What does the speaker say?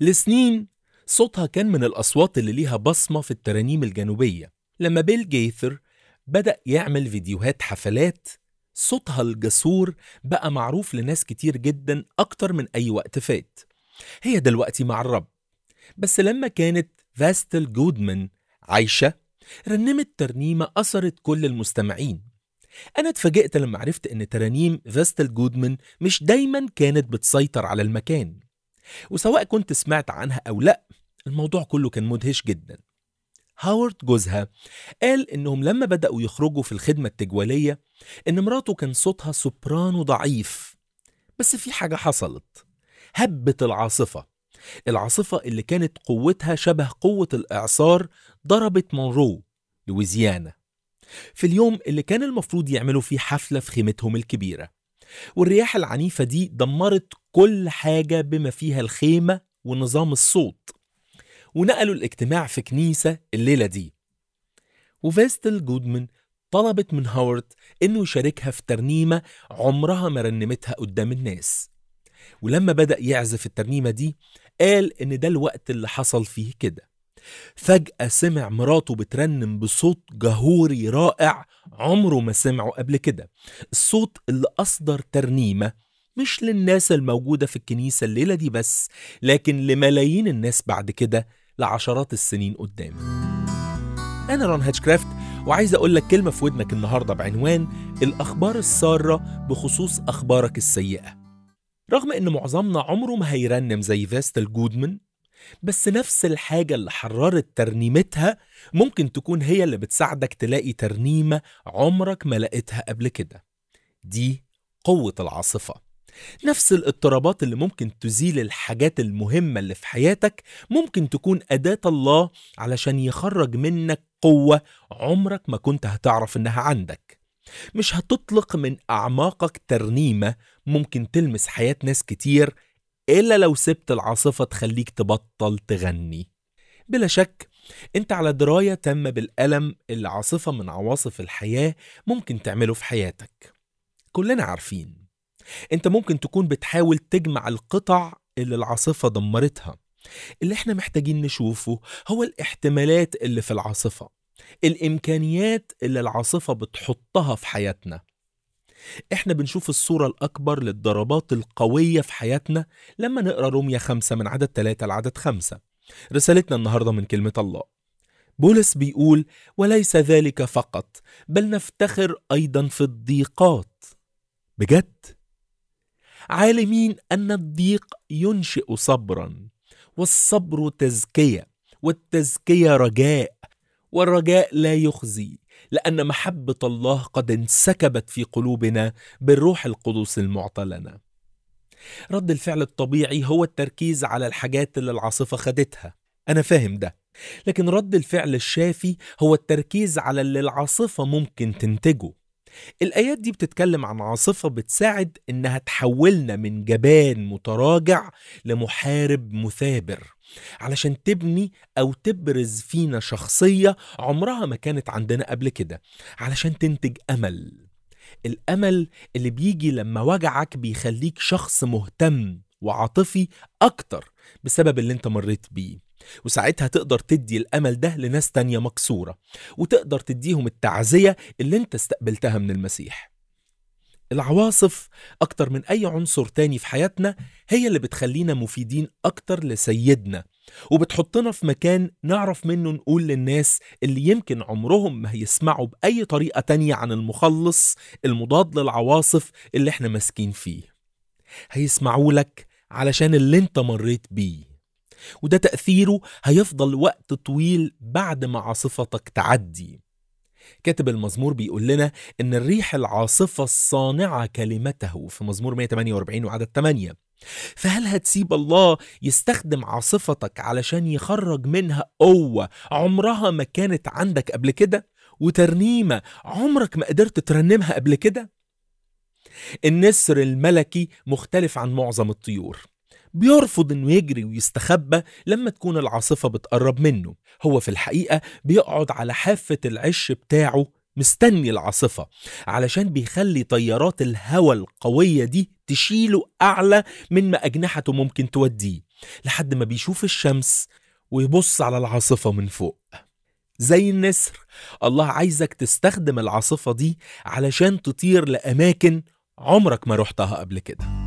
لسنين صوتها كان من الأصوات اللي ليها بصمة في الترانيم الجنوبية لما بيل جيثر بدأ يعمل فيديوهات حفلات صوتها الجسور بقى معروف لناس كتير جدا أكتر من أي وقت فات هي دلوقتي مع الرب بس لما كانت فاستل جودمان عايشة رنمت ترنيمة أثرت كل المستمعين أنا اتفاجئت لما عرفت إن ترانيم فاستل جودمان مش دايما كانت بتسيطر على المكان وسواء كنت سمعت عنها أو لأ الموضوع كله كان مدهش جدا هاورد جوزها قال إنهم لما بدأوا يخرجوا في الخدمة التجوالية إن مراته كان صوتها سوبرانو ضعيف بس في حاجة حصلت هبت العاصفة العاصفة اللي كانت قوتها شبه قوة الإعصار ضربت مونرو لويزيانا في اليوم اللي كان المفروض يعملوا فيه حفلة في خيمتهم الكبيرة والرياح العنيفة دي دمرت كل حاجة بما فيها الخيمة ونظام الصوت ونقلوا الاجتماع في كنيسة الليلة دي وفيستل جودمان طلبت من هاورد انه يشاركها في ترنيمة عمرها ما رنمتها قدام الناس ولما بدأ يعزف الترنيمة دي قال ان ده الوقت اللي حصل فيه كده فجأة سمع مراته بترنم بصوت جهوري رائع عمره ما سمعه قبل كده الصوت اللي أصدر ترنيمة مش للناس الموجودة في الكنيسة الليلة دي بس لكن لملايين الناس بعد كده لعشرات السنين قدام أنا رون هاتشكرافت وعايز أقول لك كلمة في ودنك النهاردة بعنوان الأخبار السارة بخصوص أخبارك السيئة رغم إن معظمنا عمره ما هيرنم زي فاستل جودمان بس نفس الحاجة اللي حررت ترنيمتها ممكن تكون هي اللي بتساعدك تلاقي ترنيمة عمرك ما لقيتها قبل كده دي قوة العاصفة نفس الاضطرابات اللي ممكن تزيل الحاجات المهمة اللي في حياتك ممكن تكون أداة الله علشان يخرج منك قوة عمرك ما كنت هتعرف إنها عندك مش هتطلق من أعماقك ترنيمة ممكن تلمس حياة ناس كتير إلا لو سبت العاصفة تخليك تبطل تغني بلا شك انت على دراية تامة بالألم اللي عاصفة من عواصف الحياة ممكن تعمله في حياتك كلنا عارفين انت ممكن تكون بتحاول تجمع القطع اللي العاصفة دمرتها اللي احنا محتاجين نشوفه هو الاحتمالات اللي في العاصفة الإمكانيات اللي العاصفة بتحطها في حياتنا احنا بنشوف الصورة الأكبر للضربات القوية في حياتنا لما نقرأ رومية خمسة من عدد ثلاثة لعدد خمسة رسالتنا النهاردة من كلمة الله بولس بيقول وليس ذلك فقط بل نفتخر أيضا في الضيقات بجد عالمين أن الضيق ينشئ صبرا والصبر تزكية والتزكية رجاء والرجاء لا يخزي لأن محبة الله قد انسكبت في قلوبنا بالروح القدس المعطى لنا. رد الفعل الطبيعي هو التركيز على الحاجات اللي العاصفة خدتها. أنا فاهم ده. لكن رد الفعل الشافي هو التركيز على اللي العاصفة ممكن تنتجه. الآيات دي بتتكلم عن عاصفة بتساعد إنها تحولنا من جبان متراجع لمحارب مثابر علشان تبني أو تبرز فينا شخصية عمرها ما كانت عندنا قبل كده علشان تنتج أمل الأمل اللي بيجي لما وجعك بيخليك شخص مهتم وعاطفي أكتر بسبب اللي انت مريت بيه وساعتها تقدر تدي الأمل ده لناس تانية مكسورة وتقدر تديهم التعزية اللي انت استقبلتها من المسيح العواصف أكتر من أي عنصر تاني في حياتنا هي اللي بتخلينا مفيدين أكتر لسيدنا وبتحطنا في مكان نعرف منه نقول للناس اللي يمكن عمرهم ما هيسمعوا بأي طريقة تانية عن المخلص المضاد للعواصف اللي احنا ماسكين فيه هيسمعوا لك علشان اللي انت مريت بيه وده تأثيره هيفضل وقت طويل بعد ما عاصفتك تعدي كاتب المزمور بيقول لنا ان الريح العاصفة الصانعة كلمته في مزمور 148 وعدد 8 فهل هتسيب الله يستخدم عاصفتك علشان يخرج منها قوة عمرها ما كانت عندك قبل كده وترنيمة عمرك ما قدرت ترنمها قبل كده النسر الملكي مختلف عن معظم الطيور بيرفض انه يجري ويستخبى لما تكون العاصفة بتقرب منه هو في الحقيقة بيقعد على حافة العش بتاعه مستني العاصفة علشان بيخلي طيارات الهواء القوية دي تشيله أعلى من ما أجنحته ممكن توديه لحد ما بيشوف الشمس ويبص على العاصفة من فوق زي النسر الله عايزك تستخدم العاصفة دي علشان تطير لأماكن عمرك ما رحتها قبل كده